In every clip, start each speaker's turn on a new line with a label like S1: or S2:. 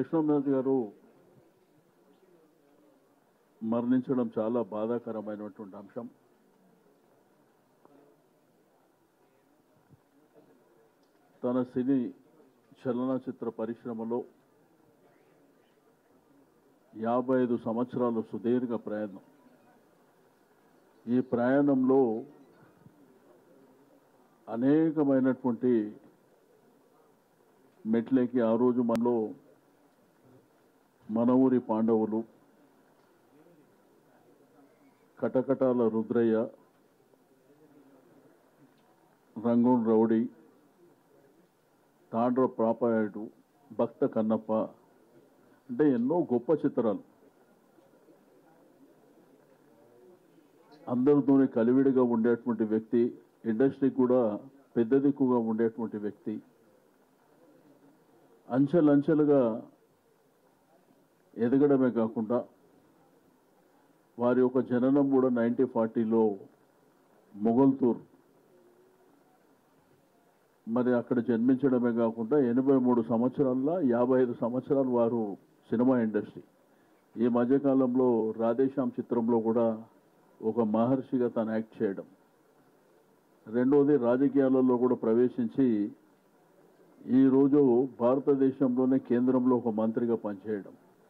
S1: కృష్ణరాజు గారు మరణించడం చాలా బాధాకరమైనటువంటి అంశం తన సినీ చలనచిత్ర పరిశ్రమలో యాభై ఐదు సంవత్సరాలు సుదీర్ఘ ప్రయాణం ఈ ప్రయాణంలో అనేకమైనటువంటి మెట్లకి ఆ రోజు మనలో మన ఊరి పాండవులు కటకటాల రుద్రయ్య రంగూన్ రౌడీ తాండ్ర ప్రాపాయుడు భక్త కన్నప్ప అంటే ఎన్నో గొప్ప చిత్రాలు అందరితోనే కలివిడిగా ఉండేటువంటి వ్యక్తి ఇండస్ట్రీ కూడా పెద్ద దిక్కుగా ఉండేటువంటి వ్యక్తి అంచెలంచెలుగా ఎదగడమే కాకుండా వారి యొక్క జననం కూడా నైన్టీన్ ఫార్టీలో మొగల్తూర్ మరి అక్కడ జన్మించడమే కాకుండా ఎనభై మూడు సంవత్సరాల్లో యాభై ఐదు సంవత్సరాలు వారు సినిమా ఇండస్ట్రీ ఈ మధ్యకాలంలో రాధేశ్యామ్ చిత్రంలో కూడా ఒక మహర్షిగా తను యాక్ట్ చేయడం రెండోది రాజకీయాలలో కూడా ప్రవేశించి ఈరోజు భారతదేశంలోనే కేంద్రంలో ఒక మంత్రిగా పనిచేయడం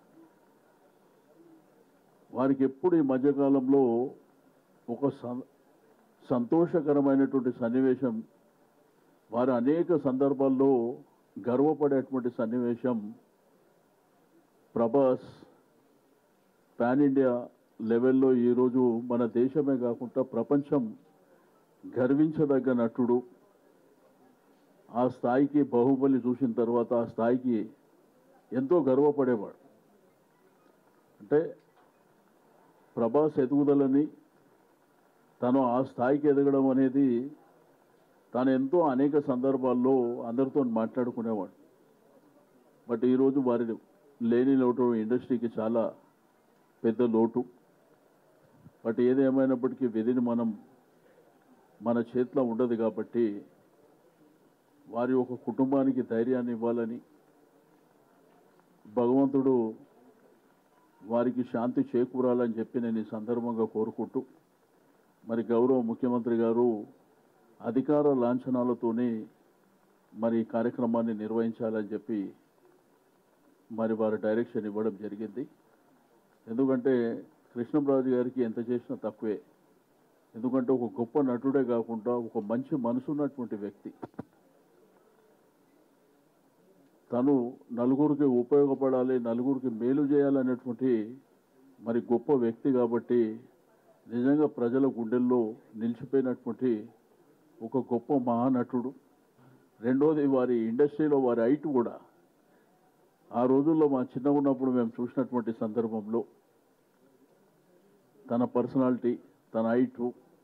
S1: వారికి ఎప్పుడు ఈ మధ్యకాలంలో ఒక సం- సంతోషకరమైనటువంటి సన్నివేశం వారు అనేక సందర్భాల్లో గర్వపడేటువంటి సన్నివేశం ప్రభాస్ పాన్ ఇండియా లెవెల్లో ఈరోజు మన దేశమే కాకుండా ప్రపంచం గర్వించదగ్గ నటుడు ఆ స్థాయికి బాహుబలి చూసిన తర్వాత ఆ స్థాయికి ఎంతో గర్వపడేవాడు అంటే ప్రభాస్ ఎదుగుదలని తను ఆ స్థాయికి ఎదగడం అనేది తాను ఎంతో అనేక సందర్భాల్లో అందరితో మాట్లాడుకునేవాడు బట్ ఈరోజు వారి లేని లోటు ఇండస్ట్రీకి చాలా పెద్ద లోటు బట్ ఏదేమైనప్పటికీ విధిని మనం మన చేతిలో ఉండదు కాబట్టి వారి ఒక కుటుంబానికి ధైర్యాన్ని ఇవ్వాలని భగవంతుడు వారికి శాంతి చేకూరాలని చెప్పి నేను ఈ సందర్భంగా కోరుకుంటూ మరి గౌరవ ముఖ్యమంత్రి గారు అధికార లాంఛనాలతోనే మరి ఈ కార్యక్రమాన్ని నిర్వహించాలని చెప్పి మరి వారు డైరెక్షన్ ఇవ్వడం జరిగింది ఎందుకంటే కృష్ణంరాజు గారికి ఎంత చేసినా తక్కువే ఎందుకంటే ఒక గొప్ప నటుడే కాకుండా ఒక మంచి మనసు ఉన్నటువంటి వ్యక్తి తను నలుగురికి ఉపయోగపడాలి నలుగురికి మేలు చేయాలనేటువంటి మరి గొప్ప వ్యక్తి కాబట్టి నిజంగా ప్రజల గుండెల్లో నిలిచిపోయినటువంటి ఒక గొప్ప మహానటుడు రెండోది వారి ఇండస్ట్రీలో వారి హైట్ కూడా ఆ రోజుల్లో మా చిన్నగా ఉన్నప్పుడు మేము చూసినటువంటి సందర్భంలో తన పర్సనాలిటీ తన హైట్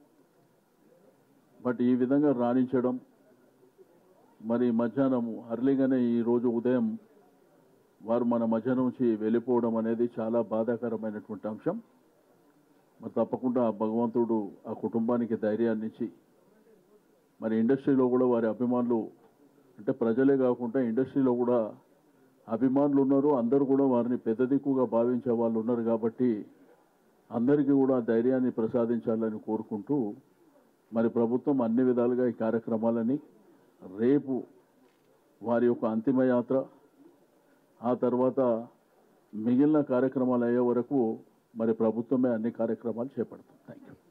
S1: బట్ ఈ విధంగా రాణించడం మరి మధ్యాహ్నం అర్లీగానే ఈరోజు ఉదయం వారు మన మధ్య నుంచి వెళ్ళిపోవడం అనేది చాలా బాధాకరమైనటువంటి అంశం మరి తప్పకుండా ఆ భగవంతుడు ఆ కుటుంబానికి ధైర్యాన్ని ఇచ్చి మరి ఇండస్ట్రీలో కూడా వారి అభిమానులు అంటే ప్రజలే కాకుండా ఇండస్ట్రీలో కూడా అభిమానులు ఉన్నారు అందరూ కూడా వారిని పెద్ద దిక్కుగా భావించే వాళ్ళు ఉన్నారు కాబట్టి అందరికీ కూడా ఆ ధైర్యాన్ని ప్రసాదించాలని కోరుకుంటూ మరి ప్రభుత్వం అన్ని విధాలుగా ఈ కార్యక్రమాలని రేపు వారి యొక్క అంతిమ యాత్ర ఆ తర్వాత మిగిలిన కార్యక్రమాలు అయ్యే వరకు మరి ప్రభుత్వమే అన్ని కార్యక్రమాలు చేపడుతుంది థ్యాంక్ యూ